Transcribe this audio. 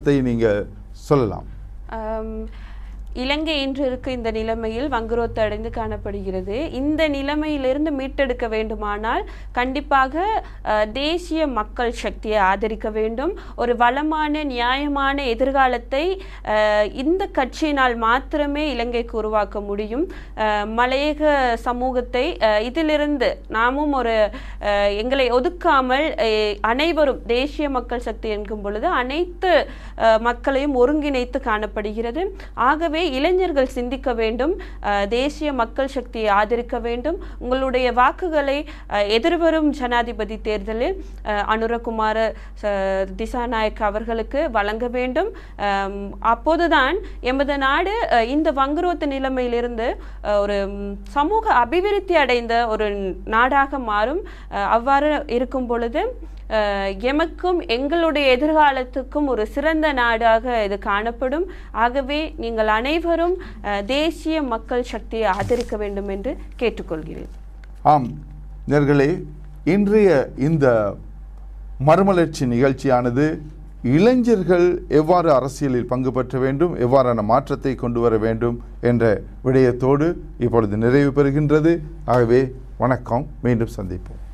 இதை நீங்க சொல்லலாம் ஆம், இலங்கை இன்று இருக்க இந்த நிலைமையில் வங்குரோத்து அடைந்து காணப்படுகிறது இந்த நிலைமையிலிருந்து மீட்டெடுக்க வேண்டுமானால் கண்டிப்பாக அஹ், தேசிய மக்கள் சக்தியை ஆதரிக்க வேண்டும் ஒரு வளமான நியாயமான எதிர்காலத்தை அஹ், இந்த கட்சியினால் மாத்திரமே இலங்கைக்கு உருவாக்க முடியும் அஹ், மலையக சமூகத்தை அஹ், இதிலிருந்து நாமும் ஒரு அஹ், எங்களை ஒதுக்காமல் அஹ், அனைவரும் தேசிய மக்கள் சக்தி என்கும் பொழுது அனைத்து அஹ், மக்களையும் ஒருங்கிணைத்து காணப்படுகிறது ஆகவே இளைஞர்கள் சிந்திக்க வேண்டும் அஹ், தேசிய மக்கள் சக்தியை ஆதரிக்க வேண்டும் உங்களுடைய வாக்குகளை அஹ், எதிர்வரும் ஜனாதிபதி தேர்தலில் அஹ், அனுரகுமார ச- திசாநாயக் அவர்களுக்கு வழங்க வேண்டும் அம், அப்போதுதான் எமது நாடு அஹ், இந்த வங்குரோத்து நிலைமையிலிருந்து அஹ், ஒரு ம், சமூக அபிவிருத்தி அடைந்த ஒரு நாடாக மாறும் அஹ், அவ்வாறு இருக்கும் பொழுது அஹ், எமக்கும் எங்களுடைய எதிர்காலத்துக்கும் ஒரு சிறந்த நாடாக இது காணப்படும் ஆகவே நீங்கள் அனைவரும் அஹ், தேசிய மக்கள் சக்தியை ஆதரிக்க வேண்டும் என்று கேட்டுக்கொள்கிறேன் ஆம் நேர்களே இன்றைய இந்த மறுமலர்ச்சி நிகழ்ச்சியானது இளைஞர்கள் எவ்வாறு அரசியலில் பங்கு பெற்ற வேண்டும் எவ்வாறான மாற்றத்தை கொண்டு வர வேண்டும் என்ற விடயத்தோடு இப்பொழுது நிறைவு பெறுகின்றது ஆகவே வணக்கம் மீண்டும் சந்திப்போம்